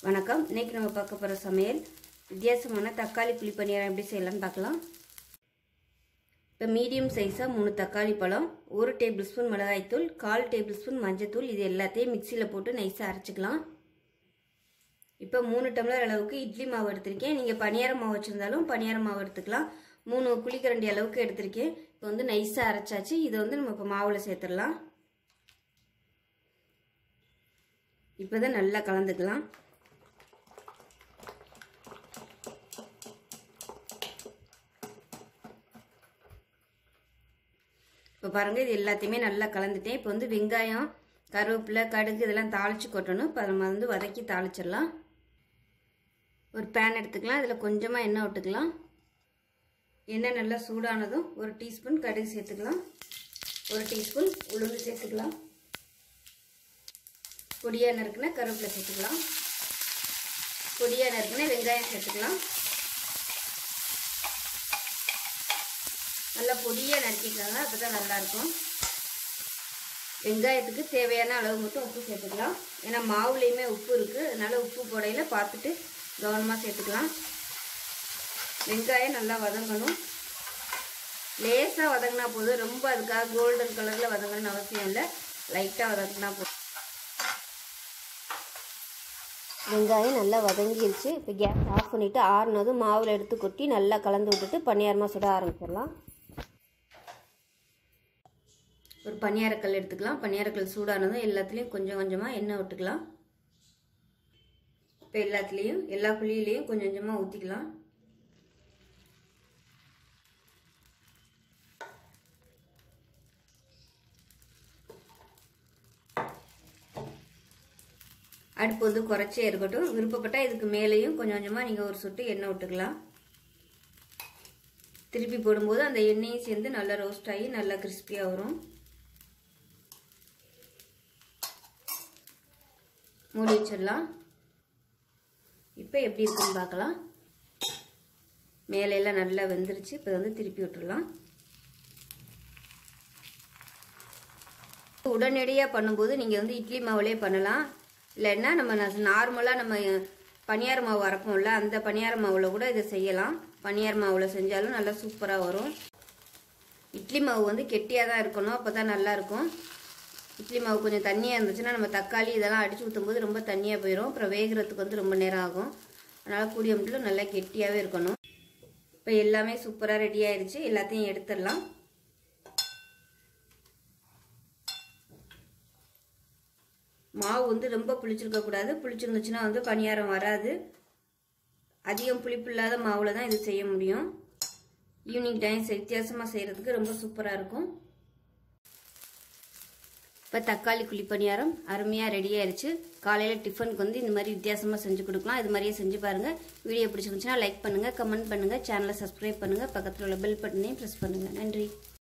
வணக்கம் இன்னைக்கு நம்ம பார்க்க போகிற சமையல் வித்தியாசமான தக்காளி புளி பணியாரம் எப்படி செய்யலாம்னு பார்க்கலாம் இப்போ மீடியம் சைஸாக மூணு தக்காளி பழம் ஒரு டேபிள் ஸ்பூன் மிளகாய்த்தூள் கால் டேபிள் ஸ்பூன் மஞ்சத்தூள் இது எல்லாத்தையும் மிக்சியில் போட்டு நைஸாக அரைச்சிக்கலாம் இப்போ மூணு டம்ளர் அளவுக்கு இட்லி மாவு எடுத்திருக்கேன் நீங்கள் பணியார மாவு வச்சுருந்தாலும் பணியார மாவு எடுத்துக்கலாம் மூணு குழிக்கரண்டி அளவுக்கு எடுத்திருக்கேன் இப்போ வந்து நைஸாக அரைச்சாச்சு இதை வந்து நம்ம இப்போ மாவில் சேர்த்துடலாம் இப்போ தான் நல்லா கலந்துக்கலாம் இப்போ பாருங்கள் இது எல்லாத்தையுமே நல்லா கலந்துட்டேன் இப்போ வந்து வெங்காயம் கருவேப்பிலை கடுகு இதெல்லாம் தாளித்து கொட்டணும் இப்போ நம்ம வந்து வதக்கி தாளிச்சிடலாம் ஒரு பேன் எடுத்துக்கலாம் இதில் கொஞ்சமாக எண்ணெய் விட்டுக்கலாம் எண்ணெய் நல்லா சூடானதும் ஒரு டீஸ்பூன் கடுகு சேர்த்துக்கலாம் ஒரு டீஸ்பூன் உளுந்து சேர்த்துக்கலாம் பொடியாக நறுக்குனா கருவேப்பிலை சேர்த்துக்கலாம் பொடியாக நறுக்குனா வெங்காயம் சேர்த்துக்கலாம் நல்லா பொடியாக நறுக்கிக்கலாங்க அப்போ தான் நல்லாயிருக்கும் வெங்காயத்துக்கு தேவையான அளவு மட்டும் உப்பு சேர்த்துக்கலாம் ஏன்னா மாவுலேயுமே உப்பு இருக்குது அதனால் உப்பு போடையில் பார்த்துட்டு கவனமாக சேர்த்துக்கலாம் வெங்காயம் நல்லா வதங்கணும் லேசாக வதங்கினா போதும் ரொம்ப அதுக்காக கோல்டன் கலரில் வதங்கணும்னு அவசியம் இல்லை லைட்டாக வதங்கினா போதும் வெங்காயம் நல்லா வதங்கிருச்சு இப்போ கேஸ் ஆஃப் பண்ணிவிட்டு ஆறுனதும் மாவில் எடுத்து கொட்டி நல்லா கலந்து விட்டுட்டு பணியாரமாக சுட ஆரம்பிச்சிடலாம் ஒரு பணியாரக்கல் எடுத்துக்கலாம் பணியாரக்கல் சூடானதும் எல்லாத்துலேயும் கொஞ்சம் கொஞ்சமாக எண்ணெய் விட்டுக்கலாம் இப்போ எல்லாத்துலேயும் எல்லா புளியிலையும் கொஞ்சம் கொஞ்சமாக ஊற்றிக்கலாம் அடுப்பு வந்து குறைச்சே இருக்கட்டும் விருப்பப்பட்டால் இதுக்கு மேலேயும் கொஞ்சம் கொஞ்சமாக நீங்கள் ஒரு சொட்டு எண்ணெய் விட்டுக்கலாம் திருப்பி போடும்போது அந்த எண்ணெயும் சேர்ந்து நல்லா ரோஸ்ட் ஆகி நல்லா கிறிஸ்பியாக வரும் மூடி வச்சிடலாம் இப்போ எப்படி இருக்குன்னு பார்க்கலாம் மேலையெல்லாம் நல்லா வெந்துருச்சு இப்போ வந்து திருப்பி விட்டுடலாம் உடனடியாக பண்ணும்போது நீங்கள் வந்து இட்லி மாவுலேயே பண்ணலாம் இல்லைன்னா நம்ம நார்மலாக நம்ம பனியார மாவு அரைப்போம்ல அந்த பனியார மாவில் கூட இதை செய்யலாம் பனியார மாவில் செஞ்சாலும் நல்லா சூப்பராக வரும் இட்லி மாவு வந்து கெட்டியாக தான் இருக்கணும் அப்போ தான் நல்லாயிருக்கும் இட்லி மாவு கொஞ்சம் தண்ணியாக இருந்துச்சுன்னா நம்ம தக்காளி இதெல்லாம் அடித்து ஊற்றும்போது ரொம்ப தண்ணியாக போயிடும் அப்புறம் வேகிறதுக்கு வந்து ரொம்ப நேரம் ஆகும் அதனால் கூடிய மட்டும் நல்லா கெட்டியாகவே இருக்கணும் இப்போ எல்லாமே சூப்பராக ரெடி ஆயிடுச்சு எல்லாத்தையும் எடுத்துடலாம் மாவு வந்து ரொம்ப புளிச்சிருக்க கூடாது புளிச்சிருந்துச்சுன்னா வந்து பணியாரம் வராது அதிகம் புளிப்பு இல்லாத மாவில் தான் இது செய்ய முடியும் ஈவினிங் டைம் வித்தியாசமாக செய்கிறதுக்கு ரொம்ப சூப்பராக இருக்கும் இப்போ தக்காளி குழி பணியாரம் அருமையாக ரெடி ஆயிடுச்சு காலையில் டிஃபனுக்கு வந்து இந்த மாதிரி வித்தியாசமாக செஞ்சு கொடுக்கலாம் இது மாதிரியே செஞ்சு பாருங்கள் வீடியோ பிடிச்சிருந்துச்சுன்னா லைக் பண்ணுங்கள் கமெண்ட் பண்ணுங்கள் சேனலை சப்ஸ்கிரைப் பண்ணுங்கள் பக்கத்தில் உள்ள பெல் பட்டனையும் ப்ரெஸ் பண்ணுங்கள் நன்றி